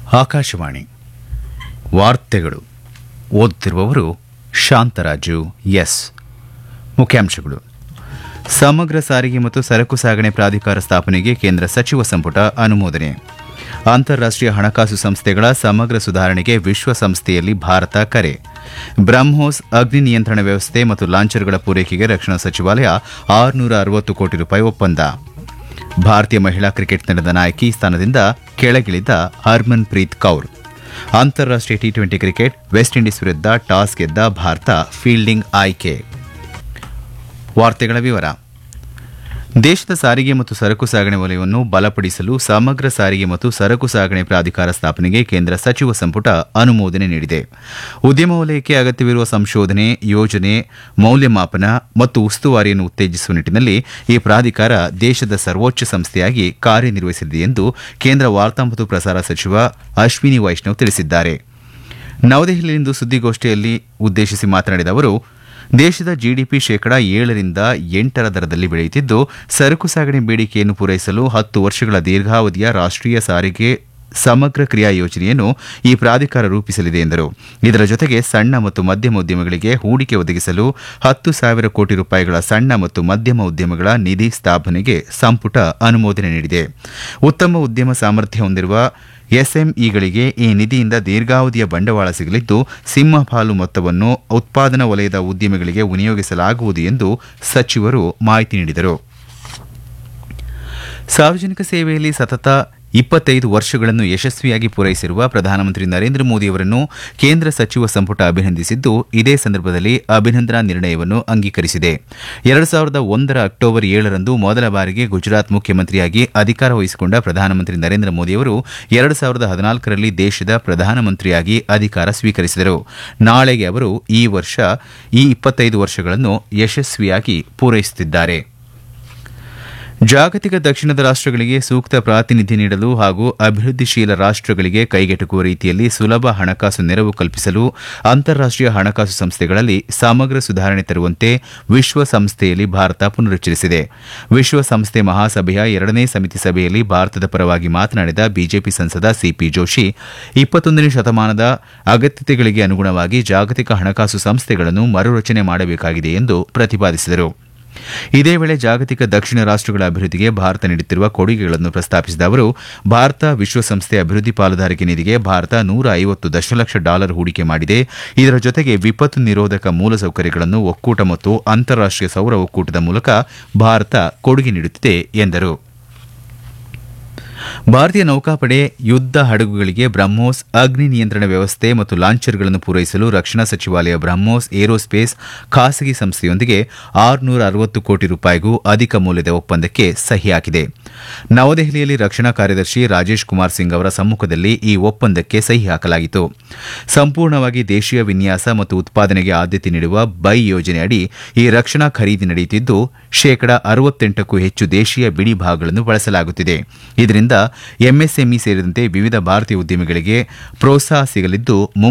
ಆಕಾಶವಾಣಿ ವಾರ್ತೆಗಳು ಓದುತ್ತಿರುವವರು ಶಾಂತರಾಜು ಎಸ್ ಮುಖ್ಯಾಂಶಗಳು ಸಮಗ್ರ ಸಾರಿಗೆ ಮತ್ತು ಸರಕು ಸಾಗಣೆ ಪ್ರಾಧಿಕಾರ ಸ್ಥಾಪನೆಗೆ ಕೇಂದ್ರ ಸಚಿವ ಸಂಪುಟ ಅನುಮೋದನೆ ಅಂತಾರಾಷ್ಟೀಯ ಹಣಕಾಸು ಸಂಸ್ಥೆಗಳ ಸಮಗ್ರ ಸುಧಾರಣೆಗೆ ವಿಶ್ವಸಂಸ್ಥೆಯಲ್ಲಿ ಭಾರತ ಕರೆ ಬ್ರಹ್ಮೋಸ್ ಅಗ್ನಿ ನಿಯಂತ್ರಣ ವ್ಯವಸ್ಥೆ ಮತ್ತು ಲಾಂಚರ್ಗಳ ಪೂರೈಕೆಗೆ ರಕ್ಷಣಾ ಸಚಿವಾಲಯ ಆರುನೂರ ಅರವತ್ತು ಕೋಟಿ ರೂಪಾಯಿ ಒಪ್ಪಂದ ಭಾರತೀಯ ಮಹಿಳಾ ಕ್ರಿಕೆಟ್ ತಂಡದ ನಾಯಕಿ ಸ್ಥಾನದಿಂದ ಕೆಳಗಿಳಿದ ಹರ್ಮನ್ ಪ್ರೀತ್ ಕೌರ್ ಅಂತಾರಾಷ್ಟೀಯ T twenty cricket West Indies ವಿರುದ್ಧ ಟಾಸ್ ಗೆದ್ದ ಭಾರತ ಫೀಲ್ಡಿಂಗ್ ಆಯ್ಕೆ ವಾರ್ತೆಗಳ ವಿವರ ದೇಶದ ಸಾರಿಗೆ ಮತ್ತು ಸರಕು ಸಾಗಣೆ ವಲಯವನ್ನು ಬಲಪಡಿಸಲು ಸಮಗ್ರ ಸಾರಿಗೆ ಮತ್ತು ಸರಕು ಸಾಗಣೆ ಪ್ರಾಧಿಕಾರ ಸ್ಥಾಪನೆಗೆ ಕೇಂದ್ರ ಸಚಿವ ಸಂಪುಟ ಅನುಮೋದನೆ ನೀಡಿದೆ ಉದ್ಯಮ ವಲಯಕ್ಕೆ ಅಗತ್ಯವಿರುವ ಸಂಶೋಧನೆ ಯೋಜನೆ ಮೌಲ್ಯಮಾಪನ ಮತ್ತು ಉಸ್ತುವಾರಿಯನ್ನು ಉತ್ತೇಜಿಸುವ ನಿಟ್ಟಿನಲ್ಲಿ ಈ ಪ್ರಾಧಿಕಾರ ದೇಶದ ಸರ್ವೋಚ್ಚ ಸಂಸ್ಥೆಯಾಗಿ ಕಾರ್ಯನಿರ್ವಹಿಸಲಿದೆ ಎಂದು ಕೇಂದ್ರ ವಾರ್ತಾ ಮತ್ತು ಪ್ರಸಾರ ಸಚಿವ ಅಶ್ವಿನಿ ವೈಷ್ಣವ್ ತಿಳಿಸಿದ್ದಾರೆ ನವದೆಹಲಿಯಲ್ಲಿಂದು ಸುದ್ದಿಗೋಷ್ಠಿಯಲ್ಲಿ ಉದ್ದೇಶಿಸಿ ಮಾತನಾಡಿದ ಅವರು ದೇಶದ ಜಿಡಿಪಿ ಶೇಕಡ ಏಳರಿಂದ ಎಂಟರ ದರದಲ್ಲಿ ಬೆಳೆಯುತ್ತಿದ್ದು ಸರಕು ಸಾಗಣೆ ಬೇಡಿಕೆಯನ್ನು ಪೂರೈಸಲು ಹತ್ತು ವರ್ಷಗಳ ದೀರ್ಘಾವಧಿಯ ರಾಷ್ಟೀಯ ಸಾರಿಗೆ ಸಮಗ್ರ ಕ್ರಿಯಾ ಯೋಜನೆಯನ್ನು ಈ ಪ್ರಾಧಿಕಾರ ರೂಪಿಸಲಿದೆ ಎಂದರು ಇದರ ಜೊತೆಗೆ ಸಣ್ಣ ಮತ್ತು ಮಧ್ಯಮ ಉದ್ಯಮಗಳಿಗೆ ಹೂಡಿಕೆ ಒದಗಿಸಲು ಹತ್ತು ಸಾವಿರ ಕೋಟಿ ರೂಪಾಯಿಗಳ ಸಣ್ಣ ಮತ್ತು ಮಧ್ಯಮ ಉದ್ಯಮಗಳ ನಿಧಿ ಸ್ಥಾಪನೆಗೆ ಸಂಪುಟ ಅನುಮೋದನೆ ನೀಡಿದೆ ಉತ್ತಮ ಉದ್ಯಮ ಸಾಮರ್ಥ್ಯ ಹೊಂದಿರುವ ಎಸ್ಎಂಇಗಳಿಗೆ ಈ ನಿಧಿಯಿಂದ ದೀರ್ಘಾವಧಿಯ ಬಂಡವಾಳ ಸಿಗಲಿದ್ದು ಸಿಂಹಪಾಲು ಮೊತ್ತವನ್ನು ಉತ್ಪಾದನಾ ವಲಯದ ಉದ್ಯಮಿಗಳಿಗೆ ವಿನಿಯೋಗಿಸಲಾಗುವುದು ಎಂದು ಸಚಿವರು ಮಾಹಿತಿ ನೀಡಿದರು ಸಾರ್ವಜನಿಕ ಸೇವೆಯಲ್ಲಿ ಸತತ ಇಪ್ಪತ್ತೈದು ವರ್ಷಗಳನ್ನು ಯಶಸ್ವಿಯಾಗಿ ಪೂರೈಸಿರುವ ಪ್ರಧಾನಮಂತ್ರಿ ನರೇಂದ್ರ ಮೋದಿಯವರನ್ನು ಕೇಂದ್ರ ಸಚಿವ ಸಂಪುಟ ಅಭಿನಂದಿಸಿದ್ದು ಇದೇ ಸಂದರ್ಭದಲ್ಲಿ ಅಭಿನಂದನಾ ನಿರ್ಣಯವನ್ನು ಅಂಗೀಕರಿಸಿದೆ ಎರಡು ಸಾವಿರದ ಒಂದರ ಅಕ್ಟೋಬರ್ ಏಳರಂದು ಮೊದಲ ಬಾರಿಗೆ ಗುಜರಾತ್ ಮುಖ್ಯಮಂತ್ರಿಯಾಗಿ ಅಧಿಕಾರ ವಹಿಸಿಕೊಂಡ ಪ್ರಧಾನಮಂತ್ರಿ ನರೇಂದ್ರ ಮೋದಿಯವರು ಎರಡು ಸಾವಿರದ ಹದಿನಾಲ್ಕರಲ್ಲಿ ದೇಶದ ಪ್ರಧಾನಮಂತ್ರಿಯಾಗಿ ಅಧಿಕಾರ ಸ್ವೀಕರಿಸಿದರು ನಾಳೆಗೆ ಅವರು ಈ ವರ್ಷ ಈ ಇಪ್ಪತ್ತೈದು ವರ್ಷಗಳನ್ನು ಯಶಸ್ವಿಯಾಗಿ ಪೂರೈಸುತ್ತಿದ್ದಾರೆ ಜಾಗತಿಕ ದಕ್ಷಿಣದ ರಾಷ್ಟಗಳಿಗೆ ಸೂಕ್ತ ಪ್ರಾತಿನಿಧ್ಯ ನೀಡಲು ಹಾಗೂ ಅಭಿವೃದ್ಧಿಶೀಲ ರಾಷ್ಟಗಳಿಗೆ ಕೈಗೆಟುಕುವ ರೀತಿಯಲ್ಲಿ ಸುಲಭ ಹಣಕಾಸು ನೆರವು ಕಲ್ಪಿಸಲು ಅಂತಾರಾಷ್ಟೀಯ ಹಣಕಾಸು ಸಂಸ್ಥೆಗಳಲ್ಲಿ ಸಮಗ್ರ ಸುಧಾರಣೆ ತರುವಂತೆ ವಿಶ್ವಸಂಸ್ಥೆಯಲ್ಲಿ ಭಾರತ ಪುನರುಚ್ಚರಿಸಿದೆ ವಿಶ್ವಸಂಸ್ಥೆ ಮಹಾಸಭೆಯ ಎರಡನೇ ಸಮಿತಿ ಸಭೆಯಲ್ಲಿ ಭಾರತದ ಪರವಾಗಿ ಮಾತನಾಡಿದ ಬಿಜೆಪಿ ಸಂಸದ ಸಿಪಿ ಜೋಶಿ ಇಪ್ಪತ್ತೊಂದನೇ ಶತಮಾನದ ಅಗತ್ಯತೆಗಳಿಗೆ ಅನುಗುಣವಾಗಿ ಜಾಗತಿಕ ಹಣಕಾಸು ಸಂಸ್ಥೆಗಳನ್ನು ಮರುರಚನೆ ಮಾಡಬೇಕಾಗಿದೆ ಎಂದು ಪ್ರತಿಪಾದಿಸಿದರು ಇದೇ ವೇಳೆ ಜಾಗತಿಕ ದಕ್ಷಿಣ ರಾಷ್ಟಗಳ ಅಭಿವೃದ್ಧಿಗೆ ಭಾರತ ನೀಡುತ್ತಿರುವ ಕೊಡುಗೆಗಳನ್ನು ಪ್ರಸ್ತಾಪಿಸಿದ ಅವರು ಭಾರತ ವಿಶ್ವಸಂಸ್ಥೆ ಅಭಿವೃದ್ಧಿ ಪಾಲುದಾರಿಕೆ ನಿಧಿಗೆ ಭಾರತ ನೂರ ಐವತ್ತು ದಶಲಕ್ಷ ಡಾಲರ್ ಹೂಡಿಕೆ ಮಾಡಿದೆ ಇದರ ಜೊತೆಗೆ ವಿಪತ್ತು ನಿರೋಧಕ ಮೂಲಸೌಕರ್ಯಗಳನ್ನು ಒಕ್ಕೂಟ ಮತ್ತು ಅಂತಾರಾಷ್ಟೀಯ ಸೌರ ಒಕ್ಕೂಟದ ಮೂಲಕ ಭಾರತ ಕೊಡುಗೆ ನೀಡುತ್ತಿದೆ ಎಂದರು ಭಾರತೀಯ ನೌಕಾಪಡೆ ಯುದ್ದ ಹಡಗುಗಳಿಗೆ ಬ್ರಹ್ಮೋಸ್ ಅಗ್ನಿ ನಿಯಂತ್ರಣ ವ್ಯವಸ್ಥೆ ಮತ್ತು ಲಾಂಚರ್ಗಳನ್ನು ಪೂರೈಸಲು ರಕ್ಷಣಾ ಸಚಿವಾಲಯ ಬ್ರಹ್ಮೋಸ್ ಏರೋಸ್ಪೇಸ್ ಖಾಸಗಿ ಸಂಸ್ಥೆಯೊಂದಿಗೆ ಆರುನೂರ ಅರವತ್ತು ಕೋಟಿ ರೂಪಾಯಿಗೂ ಅಧಿಕ ಮೌಲ್ಯದ ಒಪ್ಪಂದಕ್ಕೆ ಸಹಿ ಹಾಕಿದೆ ನವದೆಹಲಿಯಲ್ಲಿ ರಕ್ಷಣಾ ಕಾರ್ಯದರ್ಶಿ ರಾಜೇಶ್ ಕುಮಾರ್ ಸಿಂಗ್ ಅವರ ಸಮ್ಮುಖದಲ್ಲಿ ಈ ಒಪ್ಪಂದಕ್ಕೆ ಸಹಿ ಹಾಕಲಾಗಿತ್ತು ಸಂಪೂರ್ಣವಾಗಿ ದೇಶೀಯ ವಿನ್ಯಾಸ ಮತ್ತು ಉತ್ಪಾದನೆಗೆ ಆದ್ಯತೆ ನೀಡುವ ಬೈ ಯೋಜನೆಯಡಿ ಈ ರಕ್ಷಣಾ ಖರೀದಿ ನಡೆಯುತ್ತಿದ್ದು ಶೇಕಡ ಅರವತ್ತೆಂಟಕ್ಕೂ ಹೆಚ್ಚು ದೇಶೀಯ ಬಿಡಿ ಭಾಗಗಳನ್ನು ಬಳಸಲಾಗುತ್ತಿದೆ ಇದರಿಂದ ಎಂಎಸ್ಎಂಇ ಸೇರಿದಂತೆ ವಿವಿಧ ಭಾರತೀಯ ಉದ್ಯಮಿಗಳಿಗೆ ಪ್ರೋತ್ಸಾಹ ಸಿಗಲಿದ್ದು